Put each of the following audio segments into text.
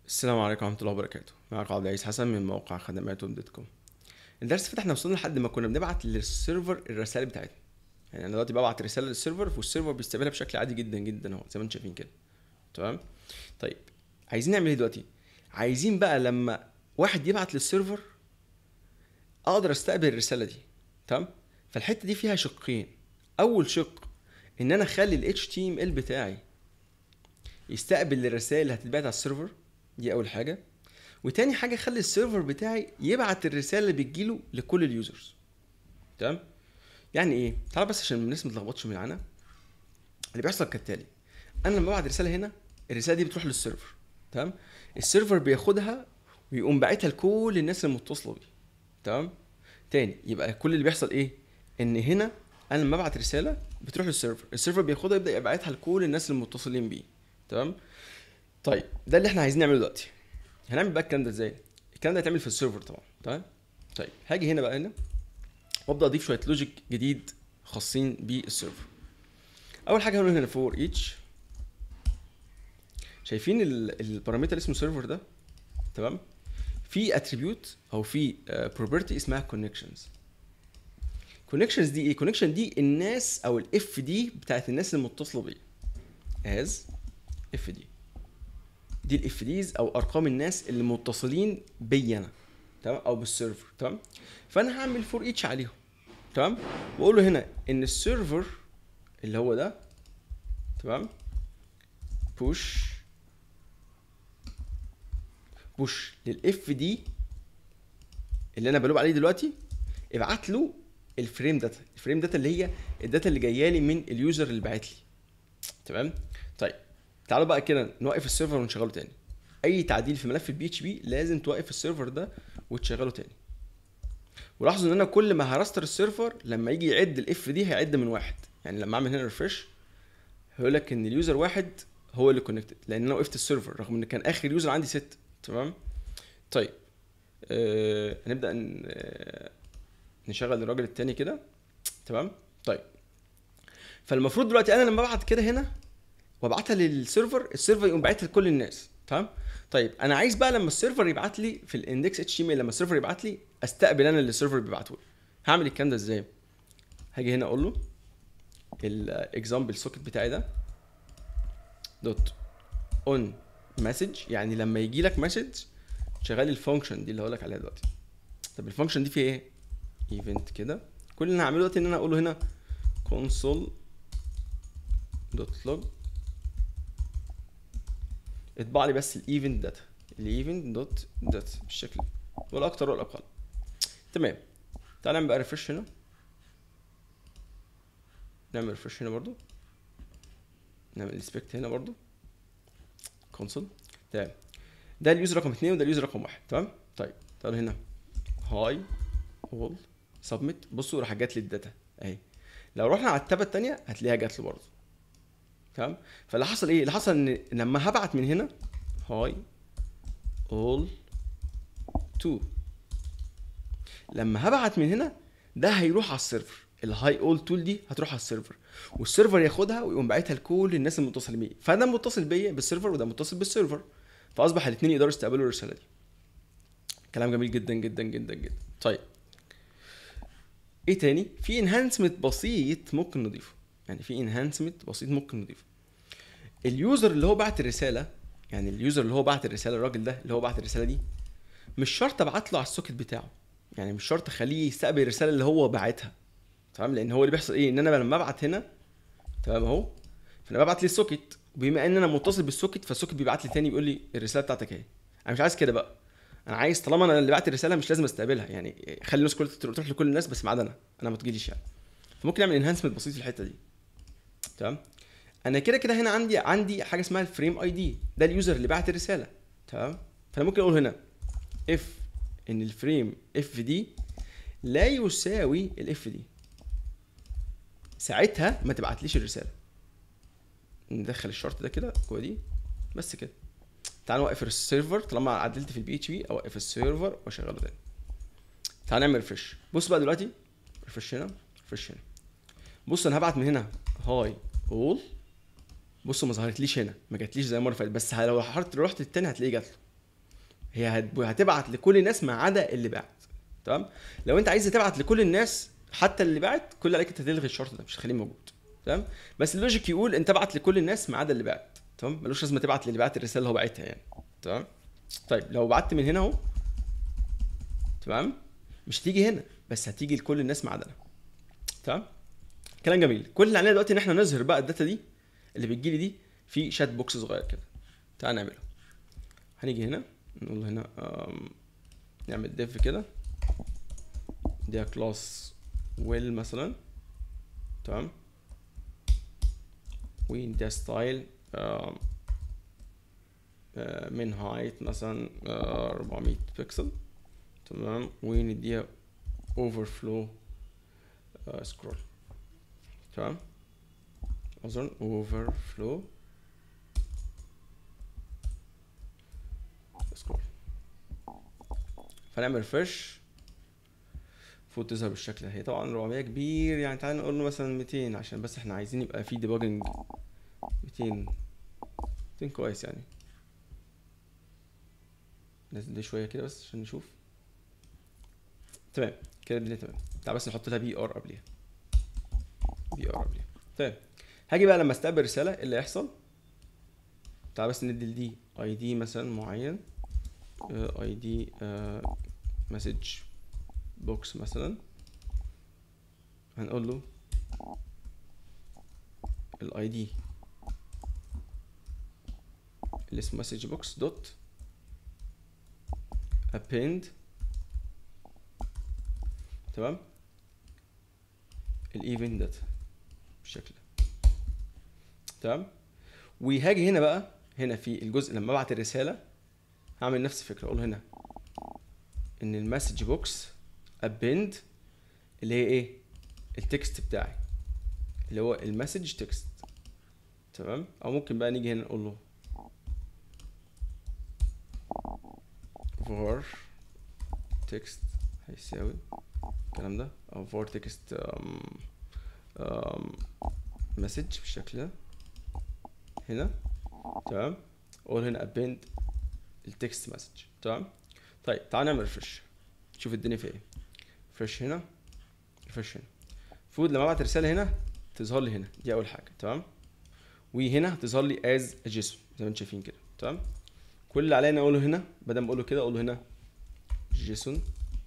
السلام عليكم ورحمة الله وبركاته معكم عبد العزيز حسن من موقع خدمات دوت كوم الدرس اللي فات احنا وصلنا لحد ما كنا بنبعت للسيرفر الرسائل بتاعتنا يعني انا دلوقتي ببعت رسالة للسيرفر والسيرفر بيستقبلها بشكل عادي جدا جدا اهو زي ما انتم شايفين كده تمام طيب عايزين نعمل ايه دلوقتي عايزين بقى لما واحد يبعت للسيرفر اقدر استقبل الرسالة دي تمام فالحتة دي فيها شقين اول شق ان انا اخلي ال HTML بتاعي يستقبل الرسائل اللي هتتبعت على السيرفر دي اول حاجه وتاني حاجه خلي السيرفر بتاعي يبعت الرساله اللي بتجيله لكل اليوزرز تمام يعني ايه تعال بس عشان الناس ما تلخبطش معانا اللي بيحصل كالتالي انا لما ببعت رساله هنا الرساله دي بتروح للسيرفر تمام السيرفر بياخدها ويقوم باعتها لكل الناس المتصله بيه تمام تاني يبقى كل اللي بيحصل ايه ان هنا انا لما ابعت رساله بتروح للسيرفر السيرفر بياخدها يبدا يبعتها لكل الناس المتصلين بيه تمام طيب ده اللي احنا عايزين نعمله دلوقتي هنعمل بقى الكلام ده ازاي الكلام ده هيتعمل في السيرفر طبعا تمام طيب هاجي هنا بقى هنا وابدا اضيف شويه لوجيك جديد خاصين بالسيرفر اول حاجه هنقول هنا فور ايتش شايفين ال- البارامتر اسمه سيرفر ده تمام في اتريبيوت او في بروبرتي اسمها كونكشنز كونكشنز دي ايه كونكشن دي الناس او الاف دي بتاعت الناس المتصله بيه از اف دي دي الاف ديز او ارقام الناس اللي متصلين بيا انا تمام او بالسيرفر تمام فانا هعمل فور ايتش عليهم تمام واقول له هنا ان السيرفر اللي هو ده تمام بوش بوش للاف دي اللي انا بلوب عليه دلوقتي ابعت له الفريم داتا الفريم داتا اللي هي الداتا اللي جايه لي من اليوزر اللي باعت لي تمام طيب تعالوا بقى كده نوقف السيرفر ونشغله تاني اي تعديل في ملف البي اتش بي لازم توقف السيرفر ده وتشغله تاني ولاحظوا ان انا كل ما هرستر السيرفر لما يجي يعد الاف دي هيعد من واحد يعني لما اعمل هنا ريفرش هيقول لك ان اليوزر واحد هو اللي كونكتد لان انا وقفت السيرفر رغم ان كان اخر يوزر عندي ست تمام طيب آه هنبدا ن- آه، نشغل الراجل التاني كده تمام طيب فالمفروض دلوقتي انا لما ابعت كده هنا وابعتها للسيرفر السيرفر يقوم باعتها لكل الناس تمام طيب انا عايز بقى لما السيرفر يبعت لي في الاندكس اتش تي ام ال لما السيرفر يبعت لي استقبل انا اللي السيرفر بيبعته لي هعمل الكلام ده ازاي هاجي هنا اقول له الاكزامبل سوكت بتاعي ده دوت اون مسج يعني لما يجي لك مسج شغال الفانكشن دي اللي هقول لك عليها دلوقتي طب الفانكشن دي فيها ايه ايفنت كده كل اللي انا هعمله دلوقتي ان انا اقول له هنا console دوت لوج اطبع لي بس الايفنت داتا الايفنت دوت داتا بالشكل ده ولا اكتر ولا اقل تمام تعال نعمل بقى ريفرش هنا نعمل ريفرش هنا برضو نعمل انسبكت هنا برضو كونسول تمام ده اليوزر رقم اثنين وده اليوزر رقم واحد تمام طيب تعالوا هنا هاي اول سبميت بصوا راح جات لي الداتا اهي لو رحنا على التابه الثانيه هتلاقيها جات له برضه تمام فاللي حصل ايه اللي حصل ان لما هبعت من هنا هاي اول تو لما هبعت من هنا ده هيروح على السيرفر الهاي اول تول دي هتروح على السيرفر والسيرفر ياخدها ويقوم باعتها لكل الناس المتصلين بيه فده متصل بيا بالسيرفر وده متصل بالسيرفر فاصبح الاثنين يقدروا يستقبلوا الرساله دي كلام جميل جدا جدا جدا جدا طيب ايه تاني في انهانسمنت بسيط ممكن نضيفه يعني في انهانسمنت بسيط ممكن نضيفه اليوزر اللي هو بعت الرساله يعني اليوزر اللي هو بعت الرساله الراجل ده اللي هو بعت الرساله دي مش شرط ابعت له على السوكت بتاعه يعني مش شرط اخليه يستقبل الرساله اللي هو باعتها تمام لان هو اللي بيحصل ايه ان انا لما ابعت هنا تمام اهو فانا ببعت لي السوكت وبما ان انا متصل بالسوكت فالسوكت بيبعت لي تاني بيقول لي الرساله بتاعتك اهي انا مش عايز كده بقى انا عايز طالما انا اللي بعت الرساله مش لازم استقبلها يعني خلي الناس كلها تروح لكل الناس بس ما عدا انا انا ما تجيليش يعني فممكن اعمل انهانسمنت بسيط في الحته دي تمام انا كده كده هنا عندي عندي حاجه اسمها الفريم اي دي ده اليوزر اللي بعت الرساله تمام فانا ممكن اقول هنا اف ان الفريم اف دي لا يساوي الاف دي ساعتها ما تبعتليش الرساله ندخل الشرط ده كده جوه دي بس كده تعال نوقف السيرفر طالما عدلت في البي اتش بي اوقف السيرفر واشغله تاني تعال نعمل ريفرش بص بقى دلوقتي ريفرش هنا ريفرش هنا بص انا هبعت من هنا هاي اول بصوا ما ظهرتليش هنا ما جاتليش زي المره اللي فاتت بس لو حرت رحت التاني هتلاقيه جات له هي هت- هتبعت لكل الناس ما عدا اللي بعت تمام لو انت عايز تبعت لكل الناس حتى اللي بعت كل اللي عليك انت تلغي الشرط ده مش هتخليه موجود تمام بس اللوجيك يقول انت ابعت لكل الناس ما عدا اللي بعت تمام ملوش لازمه تبعت للي بعت الرساله اللي هو بعتها يعني تمام طيب لو بعت من هنا اهو تمام مش هتيجي هنا بس هتيجي لكل الناس ما عدا انا تمام كلام جميل كل اللي علينا دلوقتي ان احنا نظهر بقى الداتا دي اللي بتجيلي دي في شات بوكس صغير كده تعال نعمله هنيجي هنا نقول له هنا أم، نعمل ديف كده دي كلاس ويل مثلا تمام وده ستايل من هايت مثلا آه، 400 بكسل تمام ونديها اوفر فلو سكرول تمام اظن اوفر فلو سكرول فنعمل فريش المفروض تظهر بالشكل ده هي طبعا 400 كبير يعني تعال نقول له مثلا 200 عشان بس احنا عايزين يبقى في ديباجنج 200 200 كويس يعني نزل دي شويه كده بس عشان نشوف تمام كده الدنيا تمام تعال بس نحط لها بي ار قبليها بي ار قبليها تمام هاجي بقى لما استقبل رساله ايه اللي هيحصل تعال بس ندي لدي اي دي مثلا معين اي دي مسج بوكس مثلا هنقول له الاي دي اللي اسمه مسج بوكس دوت append تمام الايفنت داتا بالشكل ده تمام وهاجي هنا بقى هنا في الجزء لما ابعت الرساله هعمل نفس الفكره اقول هنا ان المسج بوكس append اللي هي ايه التكست بتاعي اللي هو المسج تكست تمام او ممكن بقى نيجي هنا نقول له var text هيساوي الكلام ده او var text um, um, message بالشكل ده هنا تمام اقول هنا append التكست مسج تمام طيب تعال نعمل ريفرش شوف الدنيا في ايه ريفرش هنا ريفرش هنا المفروض لما ابعت رساله هنا تظهر لي هنا دي اول حاجه تمام وهنا هتظهر لي از جيسون زي ما انتم شايفين كده تمام كل اللي علينا اقوله هنا بدل ما اقوله كده اقوله هنا جيسون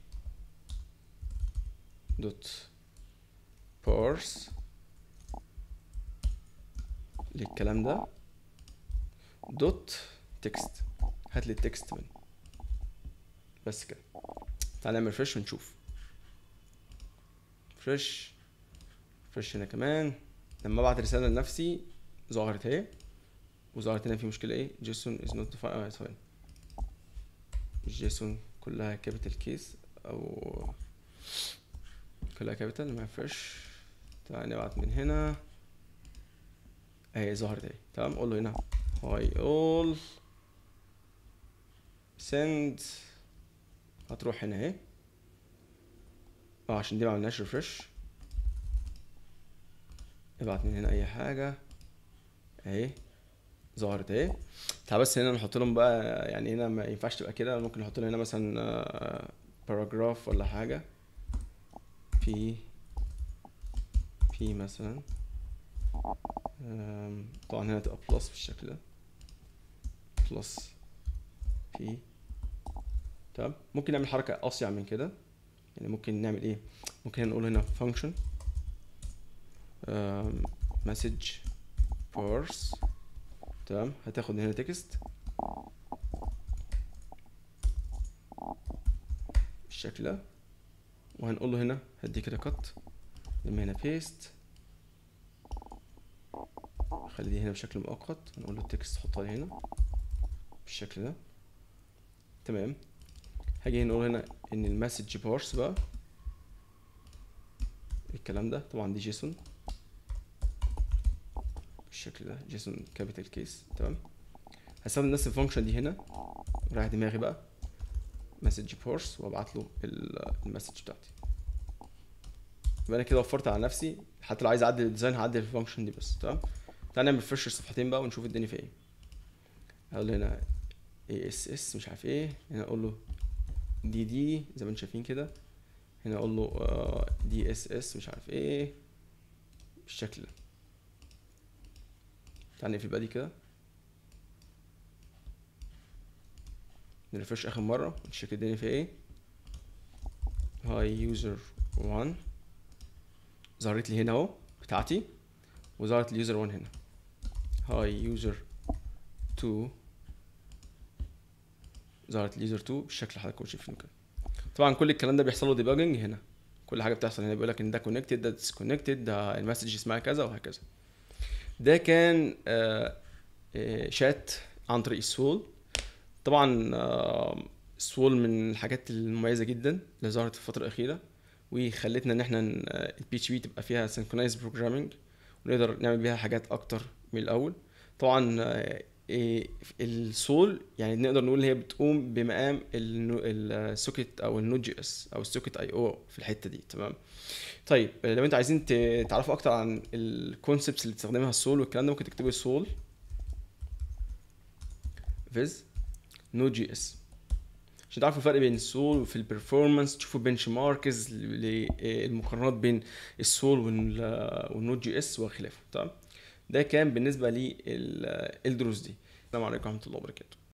دوت بارس للكلام ده دوت تكست هات لي التكست منه بس كده تعال نعمل فريش ونشوف فريش فريش هنا كمان لما ابعت رساله لنفسي ظهرت اهي وظهرت هنا في مشكله ايه جيسون از نوت اه ثواني مش جيسون كلها كابيتال كيس او كلها كابيتال ما فريش تعال نبعت من هنا اهي ظهرت اهي تمام قول له هنا هاي اول send هتروح هنا اهي اه عشان دي ما عملناش ريفرش ابعت من هنا اي حاجه اهي ظهرت اهي تعال بس هنا نحط لهم بقى يعني هنا ما ينفعش تبقى كده ممكن نحط لهم هنا مثلا باراجراف ولا حاجه في في مثلا أم، طبعا هنا تبقى بلس بالشكل ده بلس في تمام ممكن نعمل حركه اصيع من كده يعني ممكن نعمل ايه ممكن نقول هنا function um, message parse تمام هتاخد هنا تكست بالشكل ده وهنقول له هنا هدي كده كات لما هنا بيست خلي دي هنا بشكل مؤقت هنقول له التكست حطها لي هنا بالشكل ده تمام هاجي نقول هنا ان المسج بارس بقى الكلام ده طبعا دي جيسون بالشكل ده جيسون كابيتال كيس تمام هستخدم نفس الفانكشن دي هنا رايح دماغي بقى مسج بارس وابعت له ال- المسج بتاعتي يبقى انا كده وفرت على نفسي حتى لو عايز اعدل الديزاين هعدل الفانكشن دي بس تمام تعال نعمل فريش الصفحتين بقى ونشوف الدنيا في ايه هقول هنا اي اس اس مش عارف ايه هنا اقول له دي دي زي ما انتم شايفين كده هنا اقول له دي اس اس مش عارف ايه بالشكل ده تعال نقفل بقى دي كده نرفرش اخر مره ونشيك الدنيا فيها ايه هاي يوزر 1 ظهرت لي هنا اهو بتاعتي وظهرت لي يوزر 1 هنا هاي يوزر 2 ظهرت لي يوزر 2 بالشكل اللي حضراتكم شايفينه كده طبعا كل الكلام ده بيحصل له ديباجنج هنا كل حاجه بتحصل هنا بيقول لك ان ده كونكتد ده ديسكونكتد ده المسج اسمها كذا وهكذا ده كان آه آه شات عن طريق السول طبعا آه السول من الحاجات المميزه جدا اللي ظهرت في الفتره الاخيره وخلتنا ان احنا البي اتش بي تبقى فيها سينكرونايز بروجرامنج ونقدر نعمل بيها حاجات اكتر من الاول طبعا إيه السول يعني نقدر نقول هي بتقوم بمقام السوكت او النود جي اس او السوكت اي او في الحته دي تمام طيب لو انتوا عايزين تعرفوا اكتر عن الكونسبتس اللي بتستخدمها السول والكلام ده ممكن تكتبوا السول فيز نود جي اس عشان تعرفوا الفرق بين السول وفي البرفورمانس تشوفوا بنش ماركز للمقارنات بين السول والنود جي اس وخلافه تمام ده كان بالنسبه للدروس دي السلام عليكم ورحمه الله وبركاته